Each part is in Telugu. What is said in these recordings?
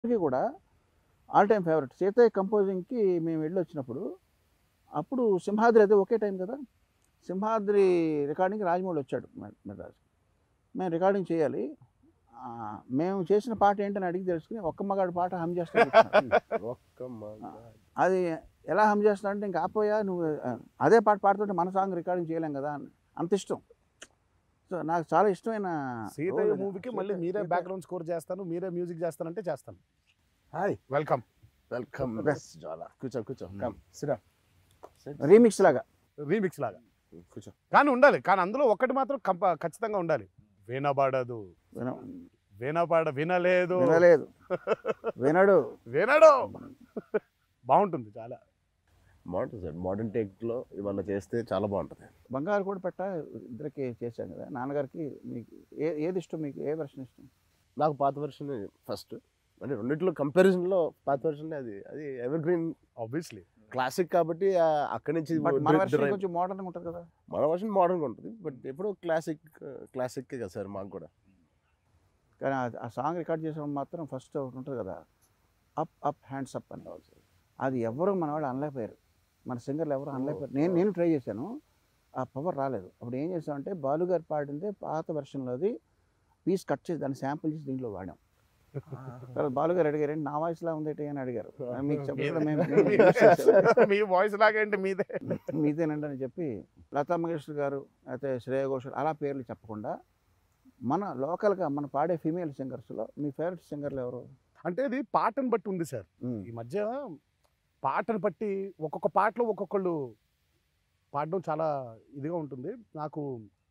ఇప్పటికీ కూడా ఆల్ టైమ్ ఫేవరెట్ సీతయ్య కంపోజింగ్కి మేము వెళ్ళి వచ్చినప్పుడు అప్పుడు సింహాద్రి అదే ఒకే టైం కదా సింహాద్రి రికార్డింగ్కి రాజమౌళి వచ్చాడు మె- మెడ్రాస్ మేము రికార్డింగ్ చేయాలి ఆ, మేము చేసిన పాట ఏంటని అడిగి తెలుసుకుని ఒక్క మగాడు పాట హమ్ చేస్తాడు ఒక్క మగ- అది ఎలా హమ్ చేస్తున్నావు అంటే ఇంకా ఆపోయా నువ్వు ఆ, అదే పాట పాడుతుంటే మన సాంగ్ రికార్డింగ్ చేయలేం కదా అని అంత ఇష్టం సో నాకు చాలా ఇష్టమైన సీతయ్య రోజు అది. మూవీకి మళ్ళీ సీతయ్య- మీరే సీతయ్య. బ్యాక్గ్రౌండ్ స్కోర్ చేస్తాను మీరే మ్యూజిక్ చేస్తానంటే చేస్తాను హాయ్ వెల్కమ్ వెల్కమ్ Best. చాలా కూర్చో కూర్చో కమ్ సిరా రీమిక్స్ లాగా రీమిక్స్ లాగా కూర్చో కానీ ఉండాలి కానీ అందులో ఒకటి మాత్రం కంప- ఖచ్చితంగా ఉండాలి వినబడదు విన- వినబడ వినలేదు వినలేదు వినడు వినడు బాగుంటుంది చాలా బాగుంటుంది సార్ మోడర్న్ టేక్ లో ఇవన్న చేస్తే చాలా బాగుంటుంది బంగారు కూడా పెట్ట ఇద్దరికి చేశాం కదా నాన్నగారికి మీకు ఏ ఏది ఇష్టం మీకు ఏ వెర్షన్ ఇష్టం నాకు పాత వెర్షన్ ఫస్ట్ అంటే రెండిట్లో కంపారిజన్ లో పాత వెర్షన్ అది అది ఎవర్ గ్రీన్ ఆబ్వియస్లీ క్లాసిక్ కాబట్టి ఆ అక్కడి నుంచి బట్ మన డ్రి- వెర్షన్ డ్రైవ్- కొంచెం మోడర్న్ ఉంటుంది కదా మన వర్షన్ మోడర్న్ ఉంటుంది బట్ ఎప్పుడో క్లాసిక్ క్లాసిక్ కదా సార్ మాకు కూడా కానీ ఆ- ఆ సాంగ్ రికార్డ్ చేసినప్పుడు మాత్రం ఫస్ట్ ఒకటి ఉంటుంది కదా అప్ అప్ హ్యాండ్స్ అప్ అని అది ఎవరు మన వాళ్ళు అనలేకపోయారు మన సింగర్లు ఎవరు అనలేకపోయారు నేను నేను ట్రై చేశాను ఆ పవర్ రాలేదు అప్పుడు ఏం చేసామంటే బాలు గారు పాడిందే పాత వెర్షన్లోది పీస్ కట్ చేసి దాన్ని శాంపుల్ చేసి దీంట్లో వాడాం తర్వాత బాలు గారు అడిగారు "ఏంటి నా వాయిస్ లా ఉంది అని అడిగారు మీకు చెప్పడం మేము మేము use చేసాం." మీ వాయిస్ లాగేంటి మీదే మీదేనండి అని చెప్పి లతా మంగేష్కర్ గారు అయితే శ్రేయ ఘోషల్ అలా పేర్లు చెప్పకుండా మన లోకల్గా మన పాడే ఫీమేల్ సింగర్స్లో మీ ఫేవరెట్ సింగర్లు ఎవరు అంటే ఇది పాటను బట్టి ఉంది సార్ ఈ మధ్య పాటను బట్టి ఒక్కొక్క పాటలో ఒక్కొక్కళ్ళు పాడడం చాలా ఇదిగా ఉంటుంది నాకు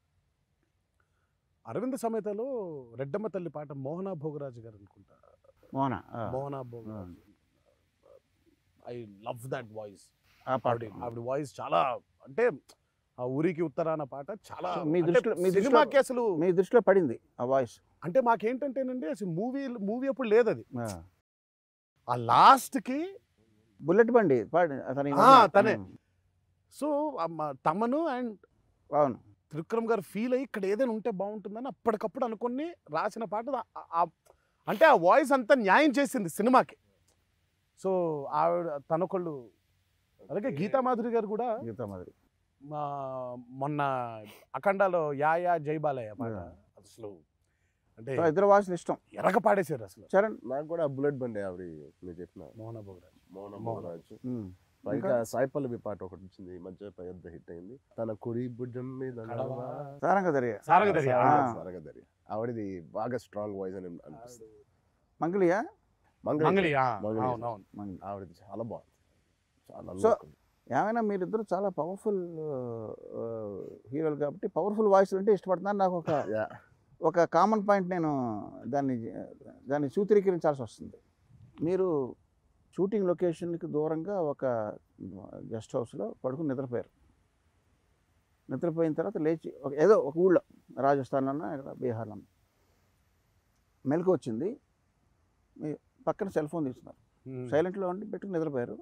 అరవింద సమేతలో రెడ్డమ్మ తల్లి పాట మోహనా భోగరాజు గారు అనుకుంటా మోహన ఆ, Mohana Bhogaraju I love that voice ఆ పాట ఆవిడ ఆవిడ వాయిస్ చాలా అంటే ఆ ఊరికి ఉత్తరాన పాట చాలా సో మీ అంటే దృష్టిలో- మీ దృష్టిలో- సినిమాకి అసలు మీ దృష్టిలో పడింది ఆ వాయిస్ అంటే మాకేంటంటేనండి అసలు మూవీ మూవీ అప్పుడు లేదు అది ఆ లాస్ట్ కి బుల్లెట్ బండి పాడి అతని ఆ, తనే. సో తమను అండ్ అవును త్రివిక్రమ్ గారు ఫీల్ అయ్యి ఇక్కడ ఏదైనా ఉంటే బాగుంటుందని అప్పటికప్పుడు అనుకుని రాసిన పాట ఆ- ఆ- అంటే ఆ వాయిస్ అంతా న్యాయం చేసింది సినిమాకి సో ఆవిడ తనొకళ్ళు అలాగే గీతామాధురి గారు కూడా గీతా మాదిరి మా మొన్న అఖండాలో యా యా జై బాలయ్య పాట Yeah. అసలు అంటే సో ఇద్దరు వాయిస్లు ఇష్టం ఎరగ పాడేశారు అసలు చరణ్ నాకు కూడా బుల్లెట్ బండి ఆవిడ మీరు చెప్పిన మోహన భోగరాజ్ మౌన మౌన. మోహరాజు ఉమ్. ఇంకా సాయి పల్లవి పాట ఒకటి వచ్చింది ఈ మధ్య పెద్ద హిట్ అయింది తన కుడి భుజం మీద కడవ. సారంగ దర్య సారంగధరి, ఆ. సారగదరి ఆవిడది బాగా స్ట్రాంగ్ వాయిస్ అని అనిపిస్తుంది మంగళియా మంగళ మంగళి ఆ, మంగళి. అవును అవును మంగళి ఆవిడది చాలా బాగుంది చాలా సో, look. ఏమైనా మీరిద్దరు చాలా పవర్ఫుల్ హీరోలు కాబట్టి పవర్ఫుల్ వాయిస్ అంటే ఇష్టపడుతున్నారు నాకు ఒక Yeah. ఒక కామన్ పాయింట్ నేను దాన్ని దాన్ని సూత్రీకరించాల్సి వస్తుంది మీరు షూటింగ్ లొకేషన్కి దూరంగా ఒక గెస్ట్ హౌస్లో పడుకుని నిద్రపోయారు నిద్రపోయిన తర్వాత లేచి ఒక ఏదో ఒక ఊళ్ళో రాజస్థాన్లోనో ఇక్కడ బీహార్లో మెలకు వచ్చింది మీ పక్కన సెల్ ఫోన్ తీసుకున్నారు ఉమ్. సైలెంట్లో ఉండి పెట్టుకుని నిద్రపోయారు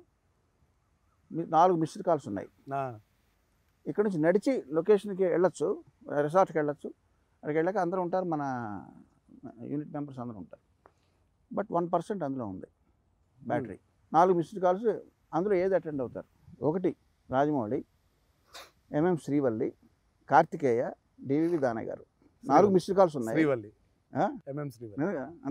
మీ నాలుగు మిస్డ్ కాల్స్ ఉన్నాయి ఆ, ఇక్కడ నుంచి నడిచి లొకేషన్కి వెళ్ళొచ్చు రిసార్ట్కి వెళ్ళొచ్చు అక్కడికి వెళ్ళాక అందరూ ఉంటారు మన యూనిట్ మెంబర్స్ అందరూ ఉంటారు బట్ వన్ పర్సెంట్ అందులో ఉంది బ్యాటరీ నాలుగు మిస్డ్ కాల్స్ అందులో ఏది అటెండ్ అవుతారు ఒకటి రాజమౌళి ఎంఎం శ్రీవల్లి కార్తికేయ డివివి దానయ్య గారు నాలుగు మిస్డ్ కాల్స్ ఉన్నాయి శ్రీవల్లి ఆ? ఎంఎం శ్రీవల్లి నిజంగా